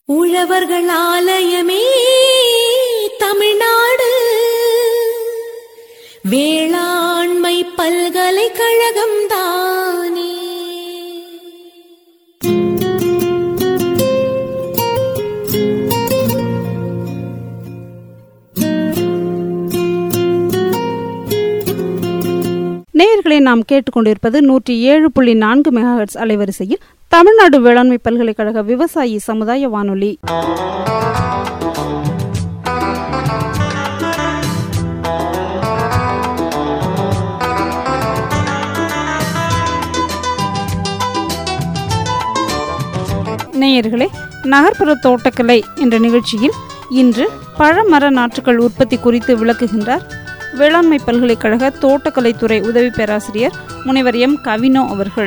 உழவர்கள் ஆலயமே தமிழ்நாடு வேளாண்மை பல்கலைக்கழகம் தானே நேயர்களை நாம் கேட்டுக்கொண்டிருப்பது நூற்றி ஏழு புள்ளி நான்கு மெகாஹெட்ஸ் அலைவரிசையில் தமிழ்நாடு வேளாண்மை பல்கலைக்கழக விவசாயி சமுதாய வானொலி நேயர்களே நகர்ப்புற தோட்டக்கலை என்ற நிகழ்ச்சியில் இன்று பழமர நாற்றுகள் உற்பத்தி குறித்து விளக்குகின்றார் வேளாண்மை பல்கலைக்கழக தோட்டக்கலைத்துறை உதவி பேராசிரியர் முனைவர் எம் கவினோ அவர்கள்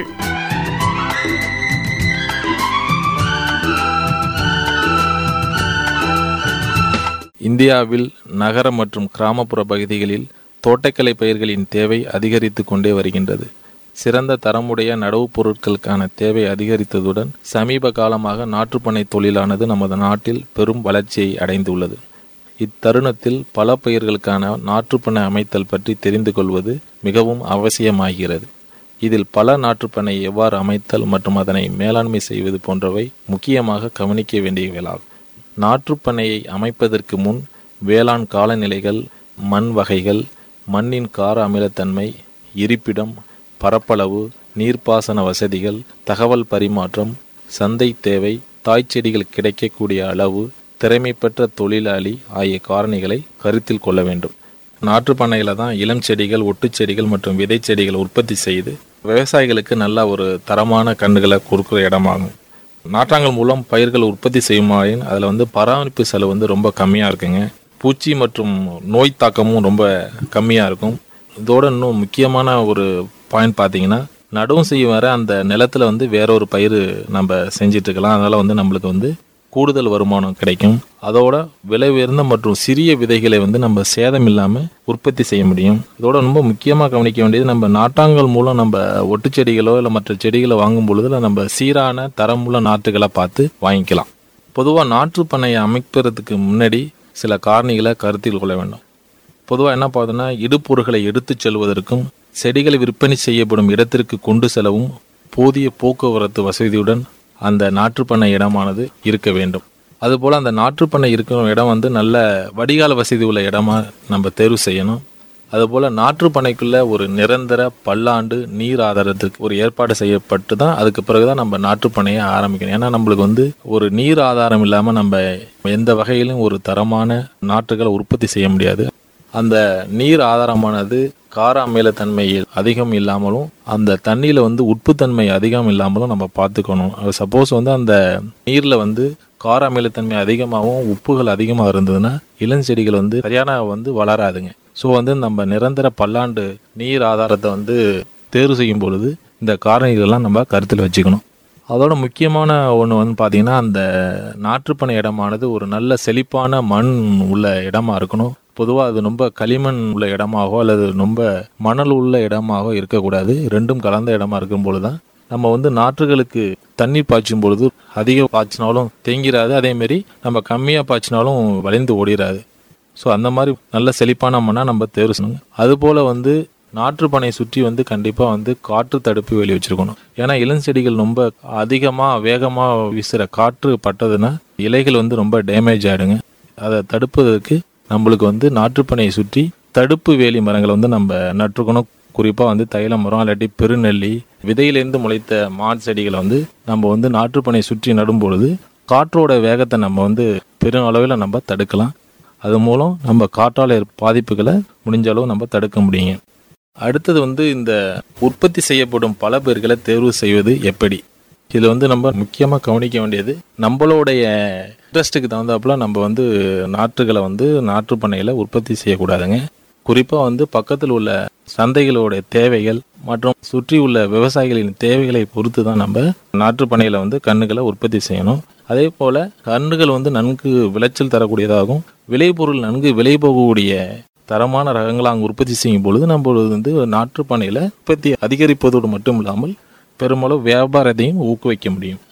இந்தியாவில் நகர மற்றும் கிராமப்புற பகுதிகளில் தோட்டக்கலை பயிர்களின் தேவை அதிகரித்து கொண்டே வருகின்றது சிறந்த தரமுடைய நடவுப் பொருட்களுக்கான தேவை அதிகரித்ததுடன் சமீப காலமாக நாற்றுப்பண்ணை தொழிலானது நமது நாட்டில் பெரும் வளர்ச்சியை அடைந்துள்ளது இத்தருணத்தில் பல பயிர்களுக்கான நாற்றுப்பண்ணை அமைத்தல் பற்றி தெரிந்து கொள்வது மிகவும் அவசியமாகிறது இதில் பல நாற்றுப்பண்ணை எவ்வாறு அமைத்தல் மற்றும் அதனை மேலாண்மை செய்வது போன்றவை முக்கியமாக கவனிக்க வேண்டியவைகளாகும் நாற்றுப்பண்ணையை அமைப்பதற்கு முன் வேளாண் காலநிலைகள் மண் வகைகள் மண்ணின் கார அமிலத்தன்மை இருப்பிடம் பரப்பளவு நீர்ப்பாசன வசதிகள் தகவல் பரிமாற்றம் சந்தை தேவை தாய்ச்செடிகள் கிடைக்கக்கூடிய அளவு திறமை பெற்ற தொழிலாளி ஆகிய காரணிகளை கருத்தில் கொள்ள வேண்டும் நாற்று பண்ணையில தான் இளம் செடிகள் ஒட்டுச் செடிகள் மற்றும் விதை செடிகள் உற்பத்தி செய்து விவசாயிகளுக்கு நல்ல ஒரு தரமான கன்றுகளை கொடுக்குற இடமாகும் நாற்றாங்கல் மூலம் பயிர்கள் உற்பத்தி செய்யுமாயின் அதில் வந்து பராமரிப்பு செலவு வந்து ரொம்ப கம்மியாக இருக்குங்க பூச்சி மற்றும் நோய் தாக்கமும் ரொம்ப கம்மியாக இருக்கும் இதோட இன்னும் முக்கியமான ஒரு பாயிண்ட் பார்த்தீங்கன்னா நடவும் செய்யும் வர அந்த நிலத்துல வந்து வேற ஒரு பயிர் நம்ம செஞ்சிட்டு இருக்கலாம் அதனால வந்து நம்மளுக்கு வந்து கூடுதல் வருமானம் கிடைக்கும் அதோட விலை உயர்ந்த மற்றும் சிறிய விதைகளை வந்து நம்ம சேதம் இல்லாமல் உற்பத்தி செய்ய முடியும் இதோட ரொம்ப முக்கியமாக கவனிக்க வேண்டியது நம்ம நாட்டாங்கல் மூலம் நம்ம ஒட்டு செடிகளோ இல்லை மற்ற செடிகளை வாங்கும் பொழுதுல நம்ம சீரான தரமுள்ள நாற்றுகளை பார்த்து வாங்கிக்கலாம் பொதுவாக நாற்று பண்ணையை அமைப்பதற்கு முன்னாடி சில காரணிகளை கருத்தில் கொள்ள வேண்டும் பொதுவாக என்ன பார்த்தோன்னா இடுப்பொருட்களை எடுத்துச் செல்வதற்கும் செடிகளை விற்பனை செய்யப்படும் இடத்திற்கு கொண்டு செல்லவும் போதிய போக்குவரத்து வசதியுடன் அந்த நாற்றுப்பண்ணை இடமானது இருக்க வேண்டும் அதுபோல் அந்த நாற்றுப்பண்ணை இருக்கிற இடம் வந்து நல்ல வடிகால் வசதி உள்ள இடமா நம்ம தேர்வு செய்யணும் அதுபோல் நாற்றுப்பண்ணைக்குள்ள ஒரு நிரந்தர பல்லாண்டு நீர் ஆதாரத்துக்கு ஒரு ஏற்பாடு செய்யப்பட்டு தான் அதுக்கு பிறகு தான் நம்ம நாற்றுப்பண்ணையை ஆரம்பிக்கணும் ஏன்னா நம்மளுக்கு வந்து ஒரு நீர் ஆதாரம் இல்லாமல் நம்ம எந்த வகையிலும் ஒரு தரமான நாற்றுகளை உற்பத்தி செய்ய முடியாது அந்த நீர் ஆதாரமானது கார அமிலத்தன்மை அதிகம் இல்லாமலும் அந்த தண்ணியில் வந்து உப்புத்தன்மை அதிகம் இல்லாமலும் நம்ம பார்த்துக்கணும் சப்போஸ் வந்து அந்த நீரில் வந்து கார அமிலத்தன்மை அதிகமாகவும் உப்புகள் அதிகமாக இருந்ததுன்னா இளஞ்செடிகள் வந்து சரியான வந்து வளராதுங்க ஸோ வந்து நம்ம நிரந்தர பல்லாண்டு நீர் ஆதாரத்தை வந்து தேர்வு செய்யும் பொழுது இந்த காரணிகளெல்லாம் நம்ம கருத்தில் வச்சுக்கணும் அதோட முக்கியமான ஒன்று வந்து பார்த்தீங்கன்னா அந்த நாற்றுப்பனை இடமானது ஒரு நல்ல செழிப்பான மண் உள்ள இடமா இருக்கணும் பொதுவாக அது ரொம்ப களிமண் உள்ள இடமாகவோ அல்லது ரொம்ப மணல் உள்ள இடமாகவோ இருக்கக்கூடாது ரெண்டும் கலந்த இடமா இருக்கும் பொழுது தான் நம்ம வந்து நாற்றுகளுக்கு தண்ணீர் பாய்ச்சும் பொழுது அதிக பாய்ச்சினாலும் தேங்கிராது அதேமாரி நம்ம கம்மியாக பாய்ச்சினாலும் வளைந்து ஓடிராது ஸோ அந்த மாதிரி நல்ல செழிப்பான மண்ணாக நம்ம தேர்வு செய்யணும் அதுபோல் வந்து நாற்றுப்பனை சுற்றி வந்து கண்டிப்பாக வந்து காற்று தடுப்பு வேலி வச்சிருக்கணும் ஏன்னா இளஞ்செடிகள் ரொம்ப அதிகமாக வேகமாக வீசுகிற காற்று பட்டதுன்னா இலைகள் வந்து ரொம்ப டேமேஜ் ஆகிடுங்க அதை தடுப்பதற்கு நம்மளுக்கு வந்து நாற்றுப்பனையை சுற்றி தடுப்பு வேலி மரங்களை வந்து நம்ம நட்டுருக்கணும் குறிப்பாக வந்து தைல மரம் இல்லாட்டி பெருநெல்லி விதையிலேருந்து முளைத்த மான் செடிகளை வந்து நம்ம வந்து நாற்றுப்பனை சுற்றி நடும் பொழுது காற்றோட வேகத்தை நம்ம வந்து பெரும் அளவில் நம்ம தடுக்கலாம் அது மூலம் நம்ம காற்றால் பாதிப்புகளை முடிஞ்ச அளவு நம்ம தடுக்க முடியுங்க அடுத்தது வந்து இந்த உற்பத்தி செய்யப்படும் பல பயிர்களை தேர்வு செய்வது எப்படி இதில் வந்து நம்ம முக்கியமாக கவனிக்க வேண்டியது நம்மளுடைய இன்ட்ரெஸ்ட்டுக்கு தகுந்தாப்புல நம்ம வந்து நாற்றுகளை வந்து நாற்று பண்ணையில் உற்பத்தி செய்யக்கூடாதுங்க குறிப்பாக வந்து பக்கத்தில் உள்ள சந்தைகளோட தேவைகள் மற்றும் சுற்றி உள்ள விவசாயிகளின் தேவைகளை பொறுத்து தான் நம்ம நாற்று பண்ணையில் வந்து கண்ணுகளை உற்பத்தி செய்யணும் அதே போல் கன்றுகள் வந்து நன்கு விளைச்சல் தரக்கூடியதாகவும் விளைபொருள் நன்கு விலை போகக்கூடிய தரமான ரகங்களை அங்கே உற்பத்தி செய்யும் பொழுது நம்ம வந்து நாற்று பண்ணையில் உற்பத்தி அதிகரிப்பதோடு மட்டும் இல்லாமல் பெருமளவு வியாபாரத்தையும் ஊக்குவிக்க முடியும்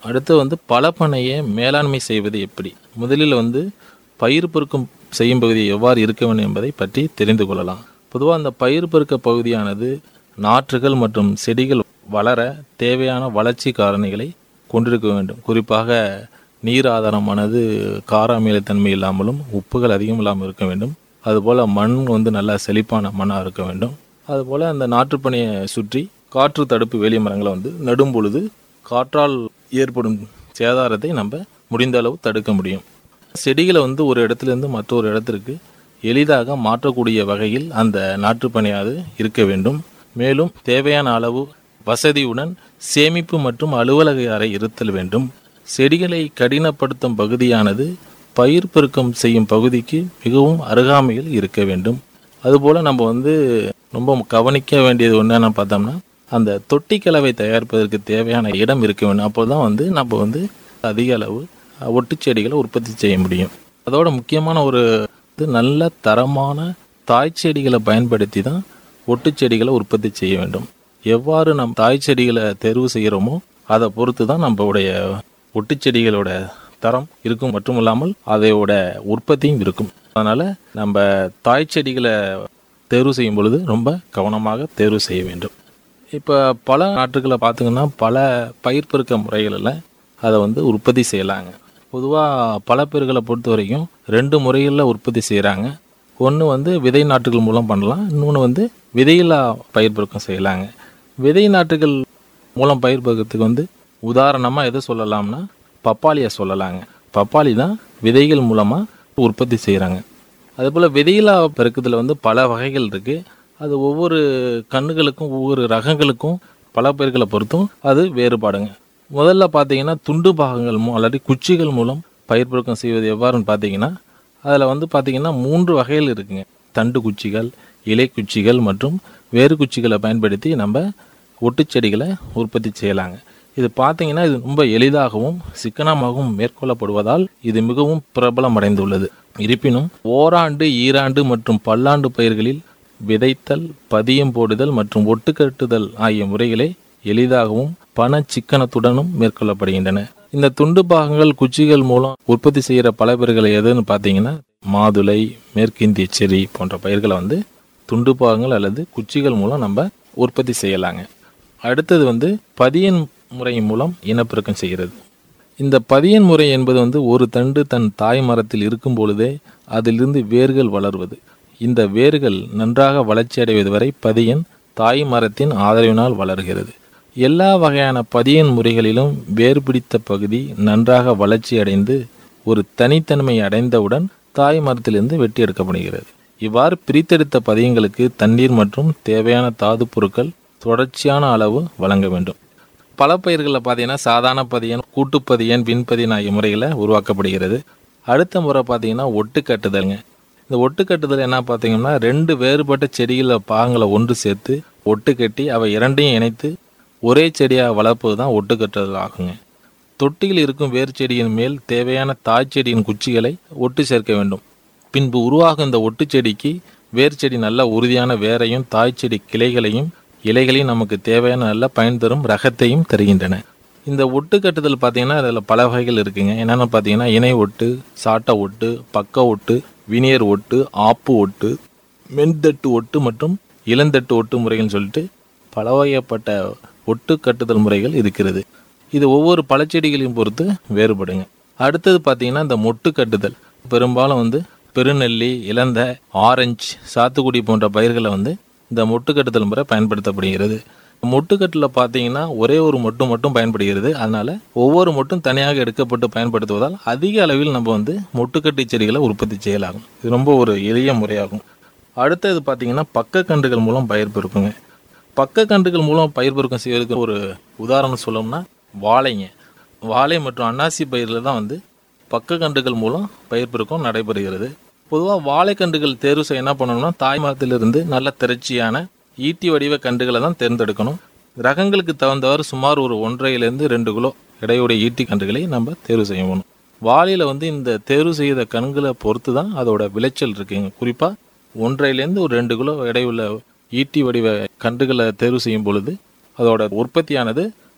அடுத்து வந்து பலப்பனையை மேலாண்மை செய்வது எப்படி முதலில் வந்து பயிர் பெருக்கம் செய்யும் பகுதி எவ்வாறு இருக்க வேண்டும் என்பதை பற்றி தெரிந்து கொள்ளலாம் பொதுவாக அந்த பயிர் பெருக்க பகுதியானது நாற்றுகள் மற்றும் செடிகள் வளர தேவையான வளர்ச்சி காரணிகளை கொண்டிருக்க வேண்டும் குறிப்பாக நீர் ஆதாரமானது கார அமிலத்தன்மை இல்லாமலும் உப்புகள் அதிகம் இல்லாமல் இருக்க வேண்டும் அதுபோல் மண் வந்து நல்லா செழிப்பான மண்ணாக இருக்க வேண்டும் அதுபோல் அந்த நாற்றுப்பணியை சுற்றி காற்று தடுப்பு வேலி மரங்களை வந்து நடும் பொழுது காற்றால் ஏற்படும் சேதாரத்தை நம்ம முடிந்த அளவு தடுக்க முடியும் செடிகளை வந்து ஒரு இடத்துலேருந்து மற்றொரு இடத்திற்கு எளிதாக மாற்றக்கூடிய வகையில் அந்த நாற்றுப்பணியாது இருக்க வேண்டும் மேலும் தேவையான அளவு வசதியுடன் சேமிப்பு மற்றும் அலுவலக அறை இருத்தல் வேண்டும் செடிகளை கடினப்படுத்தும் பகுதியானது பயிர் பெருக்கம் செய்யும் பகுதிக்கு மிகவும் அருகாமையில் இருக்க வேண்டும் அதுபோல் நம்ம வந்து ரொம்ப கவனிக்க வேண்டியது என்னென்னு பார்த்தோம்னா அந்த தொட்டி கலவை தயாரிப்பதற்கு தேவையான இடம் இருக்க வேண்டும் அப்போ தான் வந்து நம்ம வந்து அதிக அளவு ஒட்டு செடிகளை உற்பத்தி செய்ய முடியும் அதோட முக்கியமான ஒரு இது நல்ல தரமான தாய் செடிகளை பயன்படுத்தி தான் ஒட்டு செடிகளை உற்பத்தி செய்ய வேண்டும் எவ்வாறு நம் தாய் செடிகளை தேர்வு செய்கிறோமோ அதை பொறுத்து தான் நம்மளுடைய ஒட்டு செடிகளோட தரம் இருக்கும் மட்டும் இல்லாமல் அதையோட உற்பத்தியும் இருக்கும் அதனால் நம்ம தாய் செடிகளை தேர்வு செய்யும் பொழுது ரொம்ப கவனமாக தேர்வு செய்ய வேண்டும் இப்போ பல நாட்டுகளை பார்த்திங்கன்னா பல பயிர் பெருக்க முறைகளில் அதை வந்து உற்பத்தி செய்யலாங்க பொதுவாக பல பயிர்களை பொறுத்த வரைக்கும் ரெண்டு முறைகளில் உற்பத்தி செய்கிறாங்க ஒன்று வந்து விதை நாற்றுகள் மூலம் பண்ணலாம் இன்னொன்று வந்து விதையில்லா பயிர் பெருக்கம் செய்யலாங்க விதை நாற்றுகள் மூலம் பயிர் பெருக்கத்துக்கு வந்து உதாரணமாக எதை சொல்லலாம்னா பப்பாளியை சொல்லலாங்க பப்பாளி தான் விதைகள் மூலமாக உற்பத்தி செய்கிறாங்க அதுபோல் விதையில்லா பெருக்கத்தில் வந்து பல வகைகள் இருக்குது அது ஒவ்வொரு கண்ணுகளுக்கும் ஒவ்வொரு ரகங்களுக்கும் பல பயிர்களை பொறுத்தும் அது வேறுபாடுங்க முதல்ல பார்த்தீங்கன்னா துண்டு பாகங்கள் மூ அல்லாட்டி குச்சிகள் மூலம் பயிர் பெருக்கம் செய்வது எவ்வாறுன்னு பார்த்தீங்கன்னா அதில் வந்து பார்த்தீங்கன்னா மூன்று வகைகள் இருக்குங்க தண்டு குச்சிகள் இலை குச்சிகள் மற்றும் வேறு குச்சிகளை பயன்படுத்தி நம்ம ஒட்டுச்செடிகளை உற்பத்தி செய்யலாங்க இது பார்த்தீங்கன்னா இது ரொம்ப எளிதாகவும் சிக்கனமாகவும் மேற்கொள்ளப்படுவதால் இது மிகவும் பிரபலம் அடைந்துள்ளது இருப்பினும் ஓராண்டு ஈராண்டு மற்றும் பல்லாண்டு பயிர்களில் விதைத்தல் பதியம் போடுதல் மற்றும் ஒட்டுக்கட்டுதல் ஆகிய முறைகளை எளிதாகவும் பண சிக்கனத்துடனும் மேற்கொள்ளப்படுகின்றன இந்த துண்டு பாகங்கள் குச்சிகள் மூலம் உற்பத்தி செய்கிற பல பயிர்களை எதுன்னு பார்த்தீங்கன்னா மாதுளை மேற்கிந்திய செரி போன்ற பயிர்களை வந்து துண்டு பாகங்கள் அல்லது குச்சிகள் மூலம் நம்ம உற்பத்தி செய்யலாங்க அடுத்தது வந்து பதியன் முறை மூலம் இனப்பெருக்கம் செய்கிறது இந்த பதியன் முறை என்பது வந்து ஒரு தண்டு தன் தாய் மரத்தில் இருக்கும் பொழுதே அதிலிருந்து வேர்கள் வளர்வது இந்த வேர்கள் நன்றாக வளர்ச்சி அடைவது வரை பதியன் தாய் மரத்தின் ஆதரவினால் வளர்கிறது எல்லா வகையான பதியன் முறைகளிலும் வேர் பிடித்த பகுதி நன்றாக வளர்ச்சி அடைந்து ஒரு தனித்தன்மை அடைந்தவுடன் தாய் மரத்திலிருந்து வெட்டி எடுக்கப்படுகிறது இவ்வாறு பிரித்தெடுத்த பதியங்களுக்கு தண்ணீர் மற்றும் தேவையான தாது பொருட்கள் தொடர்ச்சியான அளவு வழங்க வேண்டும் பல பயிர்களில் பார்த்தீங்கன்னா சாதாரண பதியன் கூட்டுப்பதியன் விண்பதியன் ஆகிய முறையில் உருவாக்கப்படுகிறது அடுத்த முறை பார்த்தீங்கன்னா ஒட்டு கட்டுதல்ங்க இந்த ஒட்டு கட்டுதல் என்ன பார்த்தீங்கன்னா ரெண்டு வேறுபட்ட செடிகளை பாகங்களை ஒன்று சேர்த்து ஒட்டு கட்டி அவை இரண்டையும் இணைத்து ஒரே செடியாக வளர்ப்பது தான் ஒட்டு கட்டுதல் ஆகுங்க தொட்டியில் இருக்கும் வேர் செடியின் மேல் தேவையான தாய் செடியின் குச்சிகளை ஒட்டு சேர்க்க வேண்டும் பின்பு உருவாகும் இந்த ஒட்டு செடிக்கு வேர் செடி நல்ல உறுதியான வேரையும் தாய் செடி கிளைகளையும் இலைகளையும் நமக்கு தேவையான நல்ல பயன் தரும் ரகத்தையும் தருகின்றன இந்த ஒட்டு கட்டுதல் பார்த்தீங்கன்னா அதில் பல வகைகள் இருக்குங்க என்னென்னு பார்த்தீங்கன்னா இணை ஒட்டு சாட்டை ஒட்டு பக்க ஒட்டு வினியர் ஒட்டு ஆப்பு ஒட்டு மென்தட்டு ஒட்டு மற்றும் இளந்தட்டு ஒட்டு முறைகள்னு சொல்லிட்டு பல வகைப்பட்ட ஒட்டு கட்டுதல் முறைகள் இருக்கிறது இது ஒவ்வொரு பழச்செடிகளையும் பொறுத்து வேறுபடுங்க அடுத்தது பார்த்தீங்கன்னா இந்த மொட்டு கட்டுதல் பெரும்பாலும் வந்து பெருநெல்லி இளந்த ஆரஞ்சு சாத்துக்குடி போன்ற பயிர்களை வந்து இந்த மொட்டு கட்டுதல் முறை பயன்படுத்தப்படுகிறது மொட்டுக்கட்டில் பார்த்தீங்கன்னா ஒரே ஒரு மொட்டு மட்டும் பயன்படுகிறது அதனால ஒவ்வொரு மொட்டும் தனியாக எடுக்கப்பட்டு பயன்படுத்துவதால் அதிக அளவில் நம்ம வந்து மொட்டுக்கட்டி செடிகளை உற்பத்தி செய்யலாகும் இது ரொம்ப ஒரு எளிய முறையாகும் அடுத்தது பார்த்தீங்கன்னா பக்க கன்றுகள் மூலம் பயிர் பெருக்குங்க பக்க கன்றுகள் மூலம் பயிர் பெருக்கம் செய்வதற்கு ஒரு உதாரணம் சொல்லணும்னா வாழைங்க வாழை மற்றும் அன்னாசி பயிரில் தான் வந்து பக்க கன்றுகள் மூலம் பயிர் பெருக்கம் நடைபெறுகிறது பொதுவாக வாழைக்கன்றுகள் தேர்வு செய்ய என்ன பண்ணணும்னா தாய் மரத்திலிருந்து நல்ல திரட்சியான ஈட்டி வடிவ கன்றுகளை தான் தேர்ந்தெடுக்கணும் ரகங்களுக்கு தகுந்தவாறு சுமார் ஒரு ஒன்றரைலேருந்து ரெண்டு கிலோ எடையுடைய ஈட்டி கன்றுகளை நம்ம தேர்வு செய்யணும் வாழையில் வந்து இந்த தேர்வு செய்த கண்களை பொறுத்து தான் அதோட விளைச்சல் இருக்குங்க குறிப்பாக ஒன்றரைலேருந்து ஒரு ரெண்டு கிலோ எடையுள்ள ஈட்டி வடிவ கன்றுகளை தேர்வு செய்யும் பொழுது அதோட உற்பத்தியானது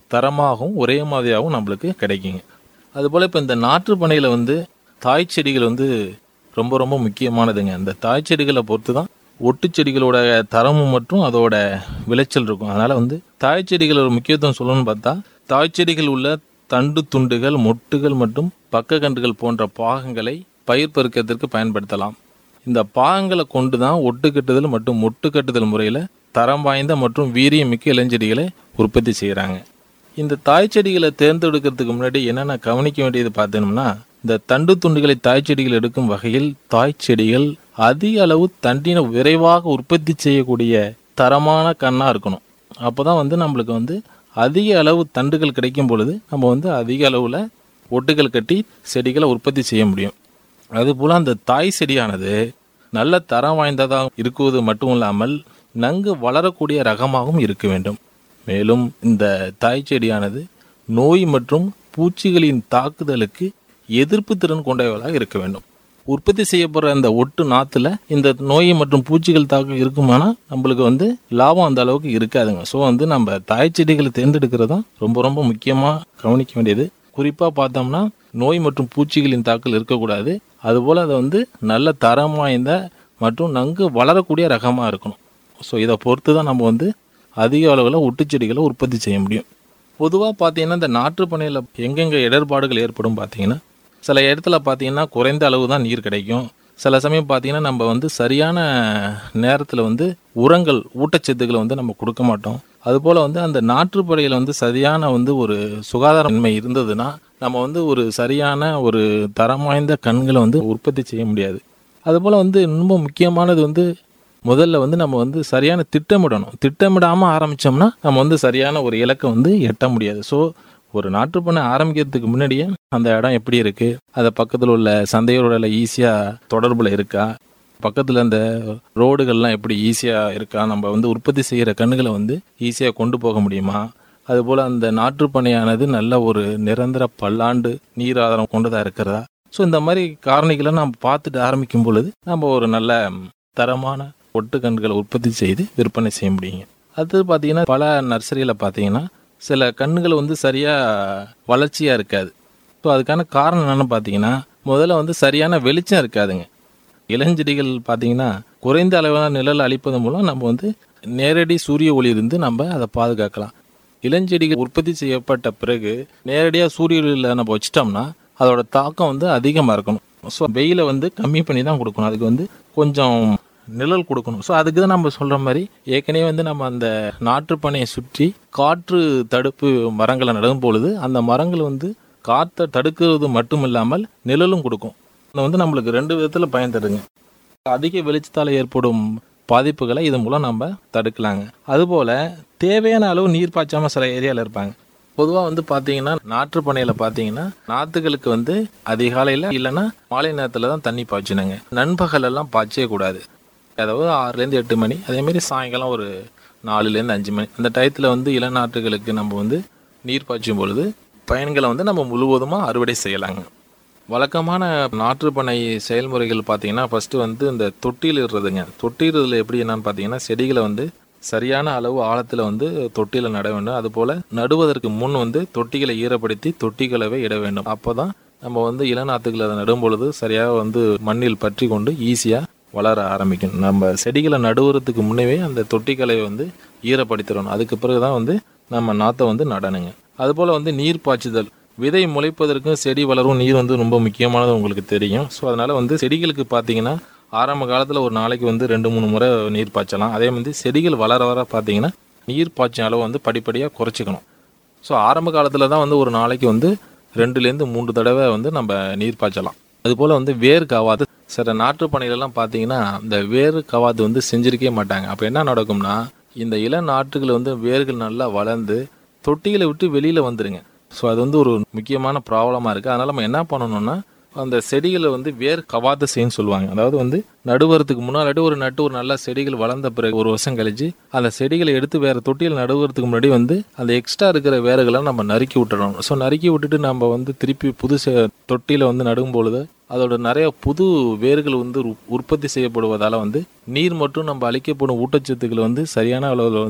தரமாகவும் ஒரே மாதிரியாகவும் நம்மளுக்கு கிடைக்குங்க அதுபோல் இப்போ இந்த நாற்று பனையில் வந்து தாய் செடிகள் வந்து ரொம்ப ரொம்ப முக்கியமானதுங்க இந்த தாய் செடிகளை பொறுத்து தான் ஒட்டு செடிகளோட தரமும் மற்றும் அதோட விளைச்சல் இருக்கும் அதனால் வந்து தாய் செடிகளோட முக்கியத்துவம் சொல்லணும்னு பார்த்தா தாய் செடிகள் உள்ள தண்டு துண்டுகள் மொட்டுகள் மற்றும் பக்க கன்றுகள் போன்ற பாகங்களை பயிர் பெருக்கத்திற்கு பயன்படுத்தலாம் இந்த பாகங்களை கொண்டு தான் ஒட்டு கட்டுதல் மற்றும் மொட்டு கட்டுதல் முறையில் தரம் வாய்ந்த மற்றும் வீரியமிக்க இளஞ்செடிகளை உற்பத்தி செய்கிறாங்க இந்த தாய் செடிகளை தேர்ந்தெடுக்கிறதுக்கு முன்னாடி என்னென்ன கவனிக்க வேண்டியது பார்த்தோம்னா இந்த தண்டு துண்டுகளை தாய் செடிகள் எடுக்கும் வகையில் தாய் செடிகள் அதிக அளவு தண்டினை விரைவாக உற்பத்தி செய்யக்கூடிய தரமான கண்ணாக இருக்கணும் அப்போ தான் வந்து நம்மளுக்கு வந்து அதிக அளவு தண்டுகள் கிடைக்கும் பொழுது நம்ம வந்து அதிக அளவில் ஒட்டுகள் கட்டி செடிகளை உற்பத்தி செய்ய முடியும் அதுபோல் அந்த தாய் செடியானது நல்ல தரம் வாய்ந்ததாக இருக்குவது மட்டும் இல்லாமல் நன்கு வளரக்கூடிய ரகமாகவும் இருக்க வேண்டும் மேலும் இந்த தாய் செடியானது நோய் மற்றும் பூச்சிகளின் தாக்குதலுக்கு எதிர்ப்பு திறன் கொண்டவர்களாக இருக்க வேண்டும் உற்பத்தி செய்யப்படுற அந்த ஒட்டு நாத்துல இந்த நோய் மற்றும் பூச்சிகள் தாக்கம் இருக்குமானா நம்மளுக்கு வந்து லாபம் அந்த அளவுக்கு இருக்காதுங்க ஸோ வந்து நம்ம தாய் செடிகளை தேர்ந்தெடுக்கிறது தான் ரொம்ப ரொம்ப முக்கியமாக கவனிக்க வேண்டியது குறிப்பாக பார்த்தோம்னா நோய் மற்றும் பூச்சிகளின் தாக்கல் இருக்கக்கூடாது அதுபோல் அதை வந்து நல்ல தரம் வாய்ந்த மற்றும் நன்கு வளரக்கூடிய ரகமாக இருக்கணும் ஸோ இதை பொறுத்து தான் நம்ம வந்து அதிக அளவில் ஒட்டுச்செடிகளை உற்பத்தி செய்ய முடியும் பொதுவாக பார்த்தீங்கன்னா இந்த நாற்று பனையில் எங்கெங்கே இடர்பாடுகள் ஏற்படும் பார்த்தீங்கன்னா சில இடத்துல பார்த்தீங்கன்னா குறைந்த அளவு தான் நீர் கிடைக்கும் சில சமயம் பார்த்தீங்கன்னா நம்ம வந்து சரியான நேரத்தில் வந்து உரங்கள் ஊட்டச்சத்துக்களை வந்து நம்ம கொடுக்க மாட்டோம் அதுபோல் வந்து அந்த நாற்றுப்படையில் வந்து சரியான வந்து ஒரு சுகாதாரமின்மை இருந்ததுன்னா நம்ம வந்து ஒரு சரியான ஒரு தரம் வாய்ந்த கண்களை வந்து உற்பத்தி செய்ய முடியாது அதுபோல் வந்து ரொம்ப முக்கியமானது வந்து முதல்ல வந்து நம்ம வந்து சரியான திட்டமிடணும் திட்டமிடாமல் ஆரம்பித்தோம்னா நம்ம வந்து சரியான ஒரு இலக்கை வந்து எட்ட முடியாது ஸோ ஒரு நாற்று பண்ண ஆரம்பிக்கிறதுக்கு முன்னாடியே அந்த இடம் எப்படி இருக்குது அதை பக்கத்தில் உள்ள சந்தையோட ஈஸியாக தொடர்பில் இருக்கா பக்கத்தில் அந்த ரோடுகள்லாம் எப்படி ஈஸியாக இருக்கா நம்ம வந்து உற்பத்தி செய்கிற கண்ணுகளை வந்து ஈஸியாக கொண்டு போக முடியுமா அதுபோல் அந்த நாற்றுப்பனையானது நல்ல ஒரு நிரந்தர பல்லாண்டு நீர் ஆதாரம் கொண்டதாக இருக்கிறதா ஸோ இந்த மாதிரி காரணிகளை நம்ம பார்த்துட்டு ஆரம்பிக்கும் பொழுது நம்ம ஒரு நல்ல தரமான ஒட்டு கன்றுகளை உற்பத்தி செய்து விற்பனை செய்ய முடியுங்க அது பார்த்தீங்கன்னா பல நர்சரியில் பார்த்தீங்கன்னா சில கண்ணுகள் வந்து சரியாக வளர்ச்சியாக இருக்காது ஸோ அதுக்கான காரணம் என்னென்னு பார்த்தீங்கன்னா முதல்ல வந்து சரியான வெளிச்சம் இருக்காதுங்க இளஞ்செடிகள் பார்த்தீங்கன்னா குறைந்த அளவிலான நிழல் அளிப்பதன் மூலம் நம்ம வந்து நேரடி சூரிய ஒளி இருந்து நம்ம அதை பாதுகாக்கலாம் இளஞ்செடிகள் உற்பத்தி செய்யப்பட்ட பிறகு நேரடியாக சூரிய ஒளியில் நம்ம வச்சிட்டோம்னா அதோட தாக்கம் வந்து அதிகமாக இருக்கணும் ஸோ வெயிலை வந்து கம்மி பண்ணி தான் கொடுக்கணும் அதுக்கு வந்து கொஞ்சம் நிழல் கொடுக்கணும் ஸோ அதுக்கு தான் நம்ம சொல்கிற மாதிரி ஏற்கனவே வந்து நம்ம அந்த நாற்றுப்பனையை சுற்றி காற்று தடுப்பு மரங்களை நடும் பொழுது அந்த மரங்கள் வந்து காற்றை தடுக்கிறது மட்டும் இல்லாமல் நிழலும் கொடுக்கும் அது வந்து நம்மளுக்கு ரெண்டு விதத்தில் பயன் தருங்க அதிக வெளிச்சத்தால் ஏற்படும் பாதிப்புகளை இதன் மூலம் நம்ம தடுக்கலாங்க அதுபோல் தேவையான அளவு நீர் பாய்ச்சாமல் சில ஏரியாவில் இருப்பாங்க பொதுவாக வந்து பார்த்தீங்கன்னா நாற்று பண்ணையில் பார்த்தீங்கன்னா நாற்றுகளுக்கு வந்து அதிகாலையில் இல்லைன்னா மாலை நேரத்தில் தான் தண்ணி பாய்ச்சினாங்க நண்பகல் எல்லாம் பாய்ச்சவே கூடாது அதாவது ஆறுலேருந்து எட்டு மணி அதேமாரி சாயங்காலம் ஒரு நாலுலேருந்து அஞ்சு மணி அந்த டயத்தில் வந்து இளநாற்றுகளுக்கு நம்ம வந்து நீர் பாய்ச்சும் பொழுது பயன்களை வந்து நம்ம முழுவதுமாக அறுவடை செய்யலாங்க வழக்கமான நாற்றுப்பனை செயல்முறைகள் பார்த்தீங்கன்னா ஃபஸ்ட்டு வந்து இந்த தொட்டியில் இடுறதுங்க தொட்டிடுறதுல எப்படி என்னன்னு பார்த்தீங்கன்னா செடிகளை வந்து சரியான அளவு ஆழத்தில் வந்து தொட்டியில் நட வேண்டும் அதுபோல் நடுவதற்கு முன் வந்து தொட்டிகளை ஈரப்படுத்தி தொட்டிகளவே இட வேண்டும் அப்போ தான் நம்ம வந்து இளநாற்றுகளை அதை நடும் பொழுது சரியாக வந்து மண்ணில் பற்றி கொண்டு ஈஸியாக வளர ஆரம்பிக்கும் நம்ம செடிகளை நடுவுறதுக்கு முன்னவே அந்த தொட்டிகளை வந்து ஈரப்படுத்திடணும் அதுக்கு பிறகு தான் வந்து நம்ம நாற்றை வந்து நடணுங்க அதுபோல் வந்து நீர் பாய்ச்சுதல் விதை முளைப்பதற்கும் செடி வளரும் நீர் வந்து ரொம்ப முக்கியமானது உங்களுக்கு தெரியும் ஸோ அதனால் வந்து செடிகளுக்கு பார்த்தீங்கன்னா ஆரம்ப காலத்தில் ஒரு நாளைக்கு வந்து ரெண்டு மூணு முறை நீர் பாய்ச்சலாம் அதே மாதிரி செடிகள் வளர வர பார்த்தீங்கன்னா நீர் பாய்ச்சும் அளவு வந்து படிப்படியாக குறைச்சிக்கணும் ஸோ ஆரம்ப காலத்தில் தான் வந்து ஒரு நாளைக்கு வந்து ரெண்டுலேருந்து மூன்று தடவை வந்து நம்ம நீர் பாய்ச்சலாம் அதுபோல் வந்து வேர் கவாது சில நாற்று பணிகளெல்லாம் பார்த்தீங்கன்னா இந்த வேர் கவாது வந்து செஞ்சிருக்கவே மாட்டாங்க அப்போ என்ன நடக்கும்னா இந்த இள நாற்றுகள் வந்து வேர்கள் நல்லா வளர்ந்து தொட்டிகளை விட்டு வெளியில் வந்துருங்க ஸோ அது வந்து ஒரு முக்கியமான ப்ராப்ளமாக இருக்குது அதனால் நம்ம என்ன பண்ணணும்னா அந்த செடிகளை வந்து வேர் கவாத செய்யன்னு சொல்லுவாங்க அதாவது வந்து நடுவறதுக்கு முன்னாடி ஒரு நட்டு ஒரு நல்ல செடிகள் வளர்ந்த பிறகு ஒரு வருஷம் கழிச்சு அந்த செடிகளை எடுத்து வேற தொட்டியில் நடுவறதுக்கு முன்னாடி வந்து அந்த எக்ஸ்ட்ரா இருக்கிற வேர்களை நம்ம நறுக்கி விட்டுறணும் ஸோ நறுக்கி விட்டுட்டு நம்ம வந்து திருப்பி புது செ- தொட்டியில வந்து நடும் பொழுது அதோட நிறைய புது வேர்கள் வந்து உற்- உற்பத்தி செய்யப்படுவதால வந்து நீர் மற்றும் நம்ம அளிக்கப்படும் ஊட்டச்சத்துக்கள் வந்து சரியான அளவில் வந்து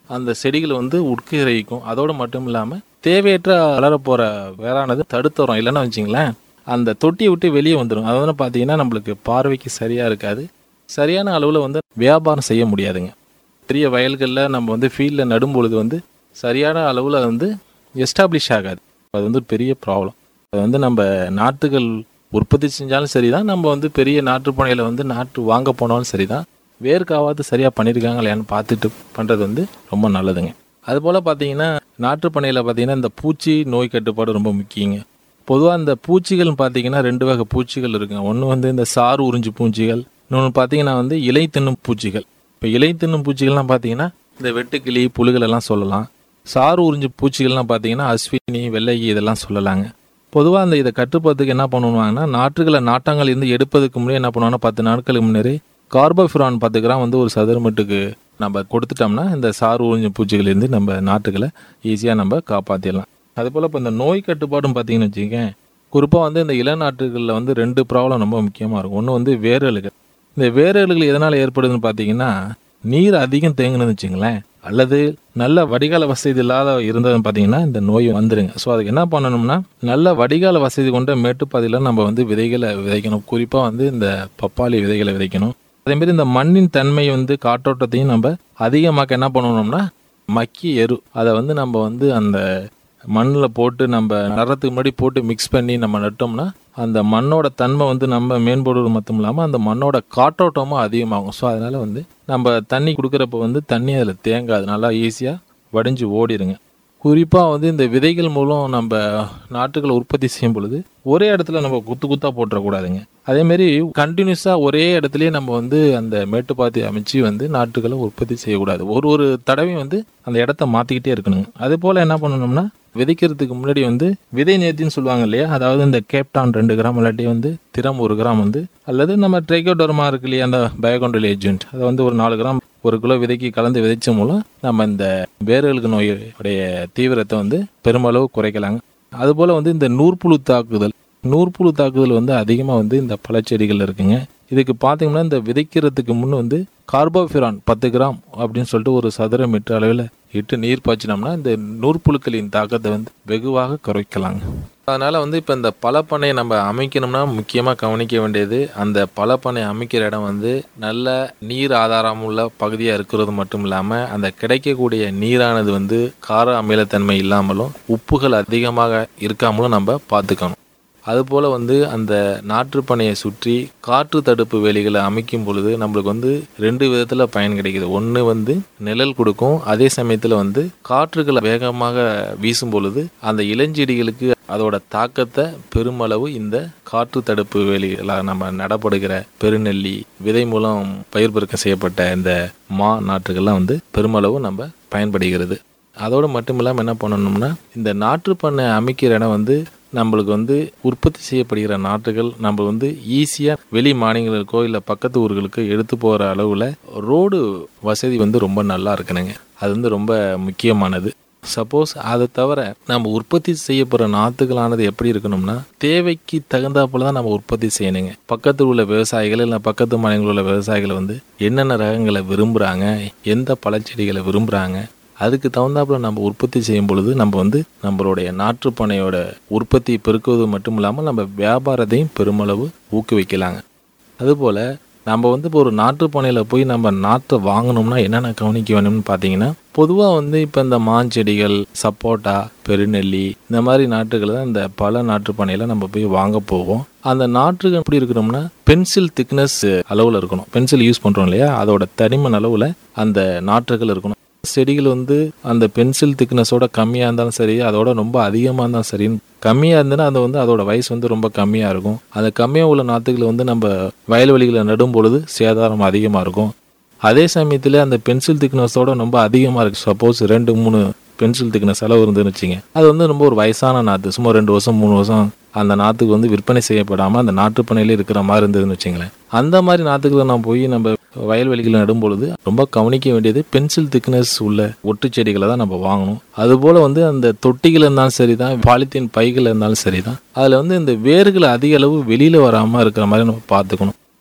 அந்த செடிகளை வந்து உட்கிரகிக்கும் அதோடு மட்டும் இல்லாமல் தேவையற்ற வளரப்போகிற வேறானது தடுத்துறோம் இல்லைன்னா வச்சிங்களேன் அந்த தொட்டியை விட்டு வெளியே வந்துடும் அது வந்து பார்த்தீங்கன்னா நம்மளுக்கு பார்வைக்கு சரியாக இருக்காது சரியான அளவில் வந்து வியாபாரம் செய்ய முடியாதுங்க பெரிய வயல்களில் நம்ம வந்து ஃபீல்டில் நடும் பொழுது வந்து சரியான அளவில் வந்து எஸ்டாப்ளிஷ் ஆகாது அது வந்து ஒரு பெரிய ப்ராப்ளம் அது வந்து நம்ம நாற்றுகள் உற்பத்தி செஞ்சாலும் சரிதான் நம்ம வந்து பெரிய நாற்றுப்பனையில் வந்து நாற்று வாங்க போனாலும் சரிதான் வேர்க்காவது சரியாக பண்ணியிருக்காங்க இல்லையான்னு பார்த்துட்டு பண்ணுறது வந்து ரொம்ப நல்லதுங்க அதுபோல் பார்த்தீங்கன்னா நாற்றுப்பனையில் பார்த்தீங்கன்னா இந்த பூச்சி நோய் கட்டுப்பாடு ரொம்ப முக்கியங்க பொதுவாக இந்த பூச்சிகள்னு பார்த்தீங்கன்னா ரெண்டு வகை பூச்சிகள் இருக்குங்க ஒன்று வந்து இந்த சாறு உறிஞ்சு பூச்சிகள் இன்னொன்று பார்த்தீங்கன்னா வந்து இலை தின்னும் பூச்சிகள் இப்போ இலை தின்னும் பூச்சிகள்லாம் பார்த்தீங்கன்னா இந்த வெட்டுக்கிளி புழுகள் எல்லாம் சொல்லலாம் சாறு உறிஞ்சு பூச்சிகள்லாம் பார்த்தீங்கன்னா அஸ்வினி வெள்ளைகி இதெல்லாம் சொல்லலாங்க பொதுவாக அந்த இதை கட்டுப்படுறதுக்கு என்ன பண்ணுவாங்கன்னா நாற்றுகளை நாட்டாங்கள் இருந்து எடுப்பதுக்கு முன்னாடி என்ன பண்ணுவாங்கன்னா பத்து நாட்களுக்கு முன்னாடி கார்போஃபிரான் பத்து கிராம் வந்து ஒரு சதுரமீட்டுக்கு நம்ம கொடுத்துட்டோம்னா இந்த சாறு உறிஞ்சு பூச்சிகளிலிருந்து நம்ம நாட்டுகளை ஈஸியாக நம்ம காப்பாற்றிடலாம் அதுபோல் இப்போ இந்த நோய் கட்டுப்பாடும் பார்த்தீங்கன்னு வச்சுக்கோங்க குறிப்பாக வந்து இந்த இளநாற்றுகளில் வந்து ரெண்டு ப்ராப்ளம் ரொம்ப முக்கியமாக இருக்கும் ஒன்று வந்து வேரலுகள் இந்த வேரலுகள் எதனால் ஏற்படுதுன்னு பார்த்தீங்கன்னா நீர் அதிகம் தேங்குனதுன்னு வச்சுங்களேன் அல்லது நல்ல வடிகால வசதி இல்லாத இருந்ததுன்னு பார்த்தீங்கன்னா இந்த நோய் வந்துருங்க ஸோ அதுக்கு என்ன பண்ணணும்னா நல்ல வடிகால வசதி கொண்ட மேட்டுப்பாதையில் நம்ம வந்து விதைகளை விதைக்கணும் குறிப்பாக வந்து இந்த பப்பாளி விதைகளை விதைக்கணும் அதேமாரி இந்த மண்ணின் தன்மை வந்து காற்றோட்டத்தையும் நம்ம அதிகமாக்க என்ன பண்ணணும்னா மக்கி எரு அதை வந்து நம்ம வந்து அந்த மண்ணில் போட்டு நம்ம நடுறதுக்கு முன்னாடி போட்டு மிக்ஸ் பண்ணி நம்ம நட்டோம்னா அந்த மண்ணோட தன்மை வந்து நம்ம மேம்படுவது மட்டும் இல்லாமல் அந்த மண்ணோட காற்றோட்டமும் அதிகமாகும் ஸோ அதனால் வந்து நம்ம தண்ணி கொடுக்குறப்ப வந்து தண்ணி அதில் தேங்காது நல்லா ஈஸியாக வடிஞ்சு ஓடிடுங்க குறிப்பாக வந்து இந்த விதைகள் மூலம் நம்ம நாட்டுகளை உற்பத்தி செய்யும் பொழுது ஒரே இடத்துல நம்ம குத்து குத்தாக போட்டுறக்கூடாதுங்க அதேமாரி கண்டினியூஸாக ஒரே இடத்துலயே நம்ம வந்து அந்த மேட்டுப்பாத்தி அமைச்சு வந்து நாட்டுகளை உற்பத்தி செய்யக்கூடாது ஒரு ஒரு தடவையும் வந்து அந்த இடத்த மாற்றிக்கிட்டே இருக்கணுங்க அதே போல் என்ன பண்ணணும்னா விதைக்கிறதுக்கு முன்னாடி வந்து விதை நேர்த்தின்னு சொல்லுவாங்க இல்லையா அதாவது இந்த கேப்டான் ரெண்டு கிராம் இல்லாட்டி வந்து திறம் ஒரு கிராம் வந்து அல்லது நம்ம ட்ரைகோடர்மா இருக்கு இல்லையா அந்த பயோகண்ட்ரோல் ஏஜென்ட் அதை வந்து ஒரு நாலு கிராம் ஒரு கிலோ விதைக்கு கலந்து விதைச்ச மூலம் நம்ம இந்த வேர்களுக்கு நோயுடைய தீவிரத்தை வந்து பெருமளவு குறைக்கலாங்க அதுபோல் வந்து இந்த நூற்புழு தாக்குதல் நூற்புழு தாக்குதல் வந்து அதிகமாக வந்து இந்த பழச்செடிகள் இருக்குங்க இதுக்கு பார்த்தீங்கன்னா இந்த விதைக்கிறதுக்கு முன் வந்து கார்போஃபிரான் பத்து கிராம் அப்படின்னு சொல்லிட்டு ஒரு சதுர மீட்டர் அளவில் இட்டு நீர் பாய்ச்சினோம்னா இந்த நூற்புழுக்களின் தாக்கத்தை வந்து வெகுவாக குறைக்கலாங்க அதனால் வந்து இப்போ இந்த பழப்பனையை நம்ம அமைக்கணும்னா முக்கியமாக கவனிக்க வேண்டியது அந்த பழப்பனை அமைக்கிற இடம் வந்து நல்ல நீர் ஆதாரம் உள்ள பகுதியாக இருக்கிறது மட்டும் இல்லாமல் அந்த கிடைக்கக்கூடிய நீரானது வந்து கார அமிலத்தன்மை இல்லாமலும் உப்புகள் அதிகமாக இருக்காமலும் நம்ம பார்த்துக்கணும் அதுபோல் வந்து அந்த நாற்றுப்பனையை சுற்றி காற்று தடுப்பு வேலிகளை அமைக்கும் பொழுது நம்மளுக்கு வந்து ரெண்டு விதத்தில் பயன் கிடைக்குது ஒன்று வந்து நிழல் கொடுக்கும் அதே சமயத்தில் வந்து காற்றுகளை வேகமாக வீசும் பொழுது அந்த இளஞ்செடிகளுக்கு அதோட தாக்கத்தை பெருமளவு இந்த காற்று தடுப்பு வேலிகளாக நம்ம நடப்படுகிற பெருநெல்லி விதை மூலம் பயிர் பெருக்கம் செய்யப்பட்ட இந்த மா நாற்றுகள்லாம் வந்து பெருமளவு நம்ம பயன்படுகிறது அதோடு மட்டும் இல்லாமல் என்ன பண்ணணும்னா இந்த நாற்றுப்பண்ணை அமைக்கிற இடம் வந்து நம்மளுக்கு வந்து உற்பத்தி செய்யப்படுகிற நாட்டுகள் நம்ம வந்து ஈஸியாக வெளி மாநிலங்களுக்கோ இல்லை பக்கத்து ஊர்களுக்கோ எடுத்து போகிற அளவில் ரோடு வசதி வந்து ரொம்ப நல்லா இருக்கணுங்க அது வந்து ரொம்ப முக்கியமானது சப்போஸ் அதை தவிர நம்ம உற்பத்தி செய்ய போகிற நாற்றுகளானது எப்படி இருக்கணும்னா தேவைக்கு தகுந்தாப்புல தான் நம்ம உற்பத்தி செய்யணுங்க பக்கத்தில் உள்ள விவசாயிகள் இல்லை பக்கத்து மாநிலங்களில் உள்ள விவசாயிகள் வந்து என்னென்ன ரகங்களை விரும்புகிறாங்க எந்த பழச்செடிகளை விரும்புகிறாங்க அதுக்கு தகுந்தாப்புல நம்ம உற்பத்தி செய்யும் பொழுது நம்ம வந்து நம்மளுடைய நாற்றுப்பனையோட உற்பத்தி பெருக்குவது மட்டும் இல்லாமல் நம்ம வியாபாரத்தையும் பெருமளவு ஊக்குவிக்கலாங்க அதுபோல் நம்ம வந்து இப்போ ஒரு நாற்றுப்பனையில் போய் நம்ம நாற்றை வாங்கணும்னா என்னென்ன கவனிக்க வேணும்னு பார்த்தீங்கன்னா பொதுவாக வந்து இப்போ இந்த மாஞ்செடிகள் சப்போட்டா பெருநெல்லி இந்த மாதிரி நாட்டுகளை தான் இந்த பல நாற்றுப்பனையில் நம்ம போய் வாங்க போவோம் அந்த நாற்றுகள் எப்படி இருக்கணும்னா பென்சில் திக்னஸ் அளவில் இருக்கணும் பென்சில் யூஸ் பண்ணுறோம் இல்லையா அதோட தடிமன் அளவில் அந்த நாற்றுகள் இருக்கணும் செடிகள் வந்து அந்த பென்சில் திக்னஸோட கம்மியாக இருந்தாலும் சரி அதோட ரொம்ப அதிகமாக இருந்தாலும் சரி கம்மியாக இருந்ததுன்னா அது வந்து அதோட வயசு வந்து ரொம்ப கம்மியாக இருக்கும் அந்த கம்மியாக உள்ள நாற்றுகளை வந்து நம்ம வயல்வெளிகளை நடும் பொழுது சேதாரம் அதிகமாக இருக்கும் அதே சமயத்தில் அந்த பென்சில் திக்னஸோட ரொம்ப அதிகமாக இருக்குது சப்போஸ் ரெண்டு மூணு பென்சில் திக்னஸ் அளவு இருந்துன்னு வச்சுங்க அது வந்து ரொம்ப ஒரு வயசான நாற்று சும்மா ரெண்டு வருஷம் மூணு வருஷம் அந்த நாற்றுக்கு வந்து விற்பனை செய்யப்படாமல் அந்த நாற்றுப்பனையிலே இருக்கிற மாதிரி இருந்ததுன்னு வச்சுங்களேன் அந்த மாதிரி நாற்றுகளை நான் போய் நம்ம வயல்வெளிகளை நடும் பொழுது ரொம்ப கவனிக்க வேண்டியது பென்சில் திக்னஸ் உள்ள ஒட்டு செடிகளை தான் நம்ம வாங்கணும் அதுபோல் வந்து அந்த தொட்டிகள் இருந்தாலும் சரி தான் பாலித்தீன் பைகள் இருந்தாலும் சரி தான் அதில் வந்து இந்த வேர்கள் அதிக அளவு வெளியில் வராமல் இருக்கிற மாதிரி நம்ம பார்த்துக்கணும்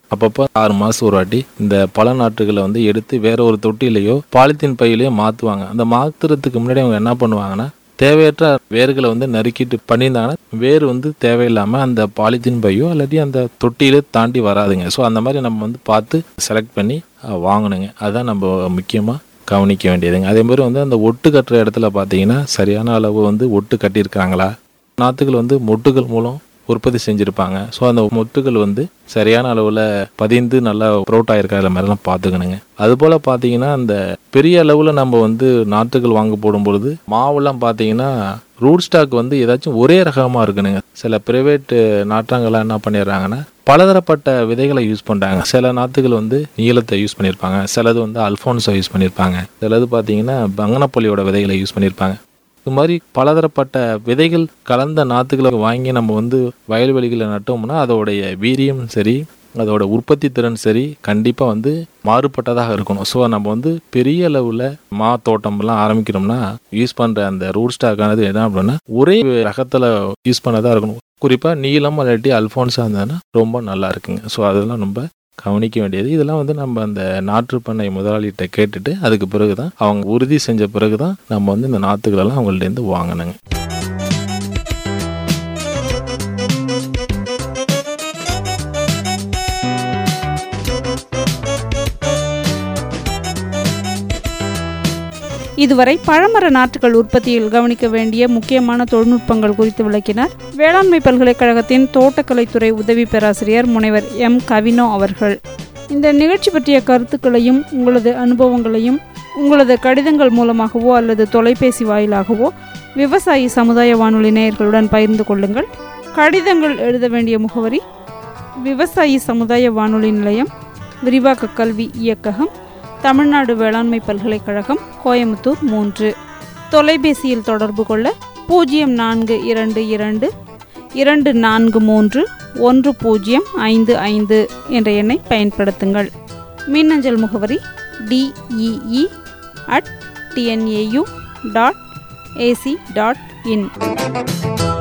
அப்பப்போ ஆறு மாதம் ஒரு வாட்டி இந்த பல நாற்றுகளை வந்து எடுத்து வேற ஒரு தொட்டிலையோ பாலித்தீன் பையிலையோ மாற்றுவாங்க அந்த மாற்றுறதுக்கு முன்னாடி அவங்க என்ன பண்ணுவாங்கன்னா தேவையற்ற வேர்களை வந்து நறுக்கிட்டு பண்ணியிருந்தாங்கன்னா வேர் வந்து தேவையில்லாமல் அந்த பாலித்தீன் பையோ இல்லாட்டி அந்த தொட்டியிலே தாண்டி வராதுங்க ஸோ அந்த மாதிரி நம்ம வந்து பார்த்து செலக்ட் பண்ணி அஹ், வாங்கணுங்க அதுதான் நம்ம முக்கியமாக கவனிக்க வேண்டியதுங்க அதே மாதிரி வந்து அந்த ஒட்டு கட்டுற இடத்துல பார்த்தீங்கன்னா சரியான அளவு வந்து ஒட்டு கட்டியிருக்காங்களா நாற்றுகள் வந்து மொட்டுகள் மூலம் உற்பத்தி செஞ்சுருப்பாங்க ஸோ அந்த மொட்டுகள் வந்து சரியான அளவில் பதிந்து நல்லா ப்ரோட் ஆயிருக்கா இல்லை மாதிரிலாம் பார்த்துக்கணுங்க அதுபோல் பார்த்தீங்கன்னா அந்த பெரிய அளவில் நம்ம வந்து நாற்றுகள் வாங்க போடும்பொழுது மாவுலாம் பார்த்தீங்கன்னா ரூட் ஸ்டாக் வந்து ஏதாச்சும் ஒரே ரகமாக இருக்கணுங்க சில ப்ரைவேட் நாற்றாங்கெல்லாம் என்ன பண்ணிடுறாங்கன்னா பலதரப்பட்ட விதைகளை யூஸ் பண்ணுறாங்க சில நாற்றுகள் வந்து நீளத்தை யூஸ் பண்ணியிருப்பாங்க சிலது வந்து அல்ஃபோன்ஸை யூஸ் பண்ணியிருப்பாங்க சிலது பார்த்தீங்கன்னா பங்கனப்பள்ளியோட விதைகளை யூஸ் பண்ணியிருப்பாங்க இது மாதிரி பலதரப்பட்ட விதைகள் கலந்த நாற்றுகளை வாங்கி நம்ம வந்து வயல்வெளிகளில் நட்டோம்னா அதோடைய வீரியம் சரி அதோட உற்பத்தி திறன் சரி கண்டிப்பாக வந்து மாறுபட்டதாக இருக்கணும் ஸோ நம்ம வந்து பெரிய அளவில் மா தோட்டம்லாம் ஆரம்பிக்கிறோம்னா யூஸ் பண்ணுற அந்த ரூட் ஸ்டாக்கானது என்ன அப்படின்னா ஒரே ரகத்தில் யூஸ் பண்ணதாக இருக்கணும் குறிப்பாக நீளம் இல்லாட்டி அல்ஃபோன்ஸாக இருந்ததுன்னா ரொம்ப நல்லா இருக்குங்க ஸோ அதெல்லாம் ரொம்ப கவனிக்க வேண்டியது இதெல்லாம் வந்து நம்ம அந்த நாற்று பண்ணை முதலாளிகிட்ட கேட்டுட்டு அதுக்கு பிறகு தான் அவங்க உறுதி செஞ்ச பிறகு தான் நம்ம வந்து இந்த நாற்றுகளெல்லாம் அவங்கள்ட்டேருந்து வாங்கணுங்க இதுவரை பழமர நாற்றுகள் உற்பத்தியில் கவனிக்க வேண்டிய முக்கியமான தொழில்நுட்பங்கள் குறித்து விளக்கினார் வேளாண்மை பல்கலைக்கழகத்தின் தோட்டக்கலைத்துறை உதவி பேராசிரியர் முனைவர் எம் கவினோ அவர்கள் இந்த நிகழ்ச்சி பற்றிய கருத்துக்களையும் உங்களது அனுபவங்களையும் உங்களது கடிதங்கள் மூலமாகவோ அல்லது தொலைபேசி வாயிலாகவோ விவசாயி சமுதாய வானொலி நேயர்களுடன் பகிர்ந்து கொள்ளுங்கள் கடிதங்கள் எழுத வேண்டிய முகவரி விவசாயி சமுதாய வானொலி நிலையம் விரிவாக்க கல்வி இயக்ககம் தமிழ்நாடு வேளாண்மை பல்கலைக்கழகம் கோயம்புத்தூர் மூன்று தொலைபேசியில் தொடர்பு கொள்ள பூஜ்ஜியம் நான்கு இரண்டு இரண்டு இரண்டு நான்கு மூன்று ஒன்று பூஜ்ஜியம் ஐந்து ஐந்து என்ற எண்ணை பயன்படுத்துங்கள் மின்னஞ்சல் முகவரி TEE at TNAU dot AC dot in